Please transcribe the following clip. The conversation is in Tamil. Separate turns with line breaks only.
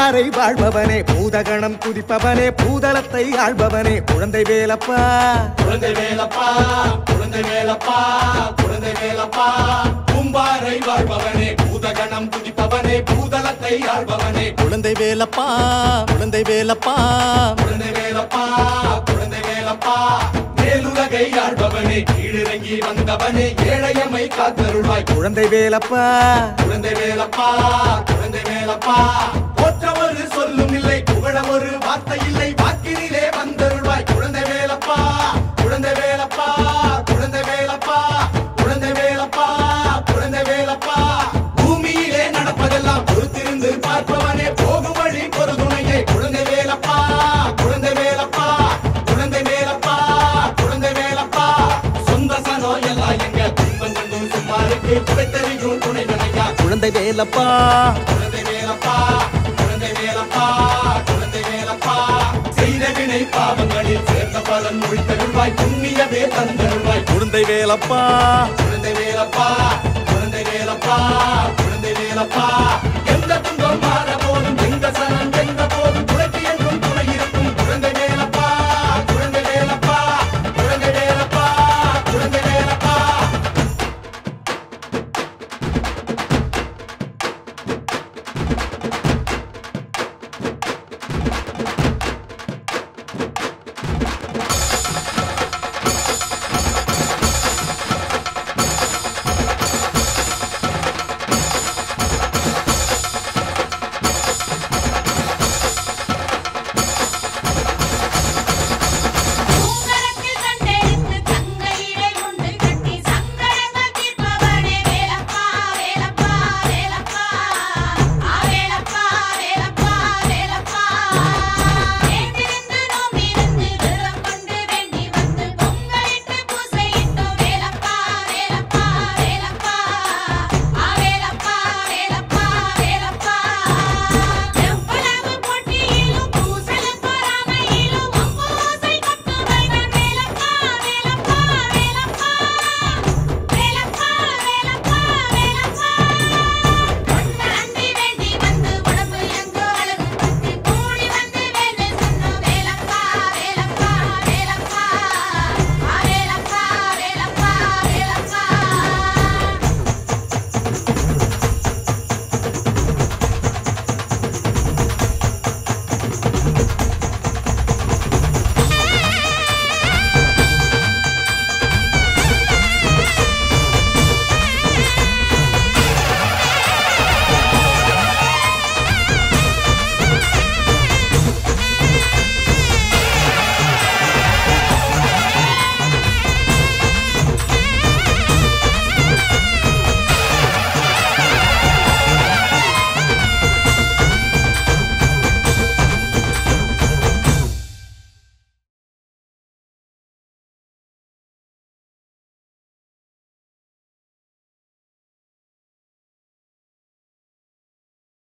பூம்பாறை வாழ்பவனே பூதகணம் குதிப்பவனே பூதளத்தை ஆள்பவனே குழந்தை வேலப்பா
குழந்தை வேலப்பா குழந்தை வேலப்பா குழந்தை வேலப்பா பூம்பாறை வாழ்பவனே பூதகணம் குதிப்பவனே பூதலத்தை ஆள்பவனே
குழந்தை வேலப்பா குழந்தை வேலப்பா
குழந்தை வேலப்பா குழந்தை வேலப்பா மேலுலகை ஆள்பவனே கீழிறங்கி வந்தவனே ஏழையமை காத்தருள்வாய்
குழந்தை வேலப்பா
குழந்தை வேலப்பா குழந்தை வேலப்பா போற்ற ஒரு சொல்லும் இல்லை புகழ ஒரு வார்த்தை இல்லை வாக்கினிலே வந்தருள்வாய் குழந்தை வேலப்பா குழந்தை வேலப்பா குழந்தை வேலப்பா குழந்தை வேலப்பா குழந்தை வேலப்பா பூமியிலே நடப்பதெல்லாம் பொறுத்திருந்து பார்ப்பவனே போகும் வழி ஒரு துணையை குழந்தை வேலப்பா குழந்தை வேலப்பா குழந்தை வேலப்பா குழந்தை வேலப்பா சொந்த சனோ எல்லாம் எங்க துன்பம் கண்டும் சும்மா இருக்கு குறைத்தறியும் துணை வினையா
குழந்தை வேலப்பா
குழந்தை வேலப்பா குழந்தை வேலப்பா குழந்தை வேலப்பா செய்த வினை பாவங்களில் சேர்ந்த பலன் முடித்தருள்வாய் புண்ணியவே தந்தருள்வாய்
குழந்தை வேலப்பா
குழந்தை வேலப்பா குழந்தை வேலப்பா குழந்தை வேலப்பா எந்த துன்பம் மாற போதும்